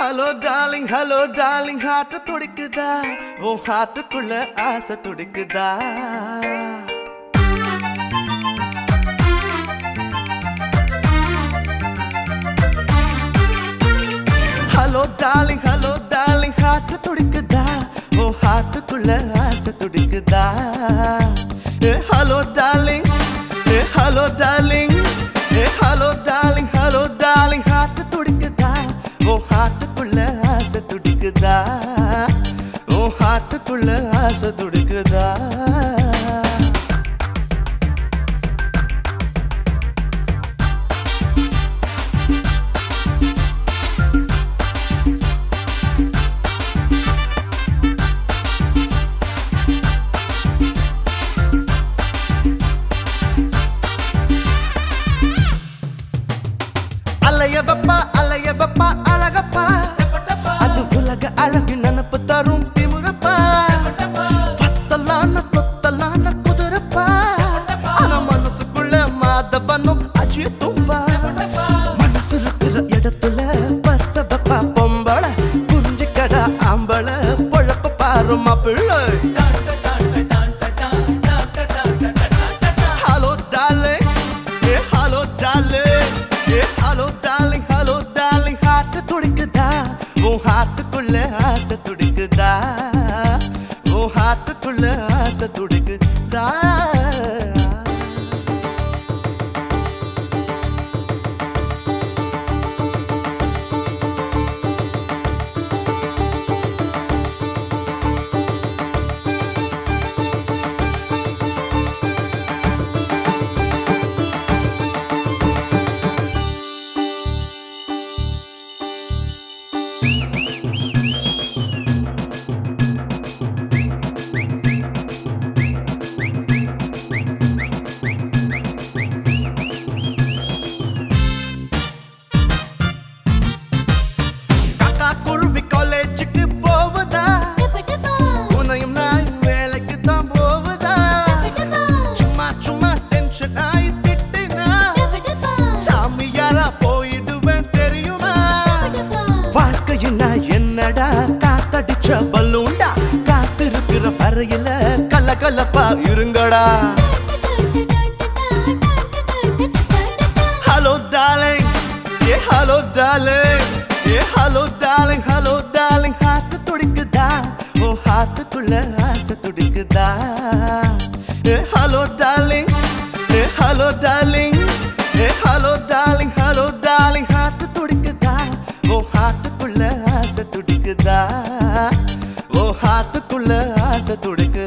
hello darling hello darling heart துடிக்குதா உன் ஹார்ட்டுக்குள்ள ஆசை துடிக்குதா hello darling hello darling heart துடிக்குதா உன் ஹார்ட்டுக்குள்ள ஆசை துடிக்குதா hello darling hello darling hello darling hello darling heart துடிக்குதா உன் ஹார்ட்டுக்குள்ள ஆசை துடிக்குதா உன் ஹார்ட்டுக்குள்ள ஆசை துடிக்குதா அலைய வெப்பா அலைய வெப்பா அழகப்பா அது உலக அழகு நினப்பு தரும் திமுறப்பா பத்தலான தொத்தலான குதிரப்பா ஆனா மனசுக்குள்ள மாதவனும் அஜிய தும்பா மனசு இருக்கிற இடத்துல பர்ச வெப்பா பொம்பளை குஞ்சு கடா ஆம்பள பொழப்ப பாரு மாப்பிள்ளை ஹலோ டார்லிங் ஏ ஹலோ டார்லிங் ஏ hello darling hello darling heart துடிக்குதா உன் ஹார்ட்டுக்குள்ள ஆசை துடிக்குதா உன் ஹார்ட்டுக்குள்ள ஆசை துடிக்குதா காக்கா குருவி காலேஜுக்கு போவதா உனையும் நான் வேலைக்கு தான் போவதா சும்மா சும்மா டென்ஷன் ஆகி திட்டினா சாமியாரா போயிடுவேன் தெரியுமா வாழ்க்கையினா என்னடா காத்தடிச்ச பலூண்டா காத்திருக்கிற வரையில கலகலப்பா இருங்கடா ஹலோ டார்லிங் ஏ ஹலோ டார்லிங் ஏ hello darling hello darling heart துடிக்குதா ஓ ஹார்ட்டுக்குள்ள ஆசை துடிக்குதா ஏ ஹலோ டார்லிங் ஏ ஹலோ டார்லிங் ஏ hello darling hello darling heart துடிக்குதா ஓ ஹார்ட்டுக்குள்ள ஆசை துடிக்குதா ஓ ஹார்ட்டுக்குள்ள ஆசை துடிக்குதா